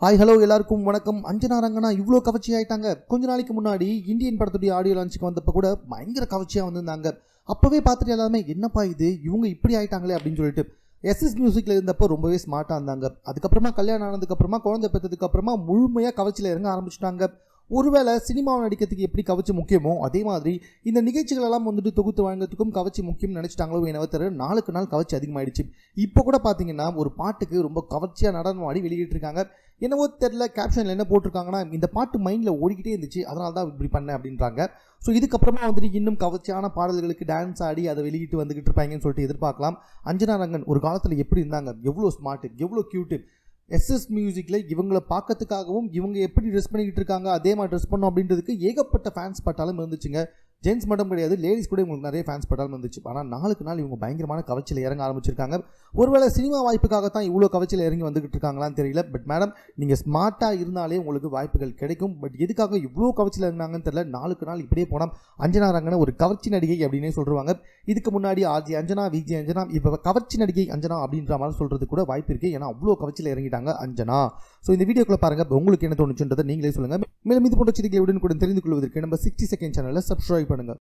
hi hello எல்லாருக்கும் வணக்கம் அஞ்சனா ரங்கனா இவ்வளோ கவர்ச்சி ஆயிட்டாங்க கொஞ்ச நாளைக்கு முன்னாடி இந்தியன் படத்துடைய ஆடியோ லான்ச்சுக்கு வந்தப்ப கூட பயங்கர கவர்ச்சியாக வந்திருந்தாங்க அப்போவே பார்த்துட்டு எல்லாருமே என்னப்பா இது இவங்க இப்படி ஆயிட்டாங்களே அப்படின்னு சொல்லிட்டு எஸ்எஸ் மியூசிக்கில் இருந்தப்போ ரொம்பவே ஸ்மார்ட்டாக இருந்தாங்க அதுக்கப்புறமா கல்யாணம் ஆனதுக்கப்புறமா குழந்தை பெற்றதுக்கு அப்புறமா முழுமையாக கவர்ச்சியில் இறங்க ஆரம்பிச்சிட்டாங்க ஒருவேளை சினிமாவை நடிக்கிறதுக்கு எப்படி கவர்ச்சி முக்கியமோ அதே மாதிரி இந்த நிகழ்ச்சிகள் எல்லாம் வந்துட்டு தொகுத்து வழங்குறதுக்கும் கவர்ச்சி முக்கியம் நினைச்சிட்டாங்களோ என்னவோ தெரியல நாளுக்கு நாள் கவர்ச்சி அதிகமாயிடுச்சு இப்போ கூட பார்த்தீங்கன்னா ஒரு பாட்டுக்கு ரொம்ப கவர்ச்சியாக நடனம் ஆடி வெளியிட்டிருக்காங்க என்னவோ தெரில கேப்ஷனில் என்ன போட்டிருக்காங்கன்னா இந்த பாட்டு மைண்டில் ஓடிக்கிட்டே இருந்துச்சு அதனால தான் இப்படி பண்ணேன் அப்படின்றாங்க ஸோ இதுக்கப்புறமா வந்துட்டு இன்னும் கவர்ச்சியான பாடல்களுக்கு டான்ஸ் ஆடி அதை வெளியிட்டு வந்துகிட்டு இருப்பாங்கன்னு சொல்லிட்டு எதிர்பார்க்கலாம் அஞ்சனா ரங்கன் ஒரு காலத்தில் எப்படி இருந்தாங்க எவ்வளோ ஸ்மார்ட்டு எவ்வளோ க்யூட்டு எஸ்எஸ் மியூசிக்கில் இவங்களை பார்க்கறதுக்காகவும் இவங்க எப்படி ட்ரெஸ் பண்ணிக்கிட்டு இருக்காங்க அதே மாதிரி ட்ரெஸ் பண்ணோம் அப்படின்றதுக்கு ஏகப்பட்ட ஃபேன்ஸ் பட்டாலும் இருந்துச்சுங்க ஜென்ஸ் மட்டும் கிடையாது லேடிஸ் கூட இவங்களுக்கு நிறைய ஃபேன்ஸ் பட்டாலும் இருந்துச்சு ஆனால் நாளுக்கு நாள் இவங்க பயங்கரமான கவர்ச்சியில் இறங்க ஆரம்பிச்சிருக்காங்க ஒருவேளை சினிமா வாய்ப்புக்காகத்தான் இவ்வளோ கவர்ச்சியில் இறங்கி வந்துகிட்டு இருக்காங்களான்னு தெரியல பட் மேடம் நீங்கள் ஸ்மார்ட்டாக இருந்தாலே உங்களுக்கு வாய்ப்புகள் கிடைக்கும் பட் எதுக்காக இவ்வளோ கவர்ச்சியில் இருந்தாங்கன்னு தெரியல நாளுக்கு நாள் இப்படியே போனால் அஞ்சனா ரங்கன ஒரு கவர்ச்சி நடிகை அப்படின்னே சொல்லுவாங்க இதுக்கு முன்னாடி ஆர்ஜி அஞ்சனா விஜய் அஞ்சனா இப்போ கவர்ச்சி நடிகை அஞ்சனா அப்படின்ற மாதிரி சொல்கிறது கூட வாய்ப்பு இருக்குது ஏன்னா அவ்வளோ கவர்ச்சியில் இறங்கிட்டாங்க அஞ்சனா ஸோ இந்த வீடியோக்குள்ள பாருங்க உங்களுக்கு என்ன தோணுச்சுன்றதை நீங்களே சொல்லுங்கள் மேலும் இது போன்ற செய்திகளை உடனுக்குடன் தெரிந்து கொள்வதற்கு நம்ம சிக்ஸ்டி செகண்ட் சேனலில் சப்ஸ்கிரைப் பண்ணுங்கள்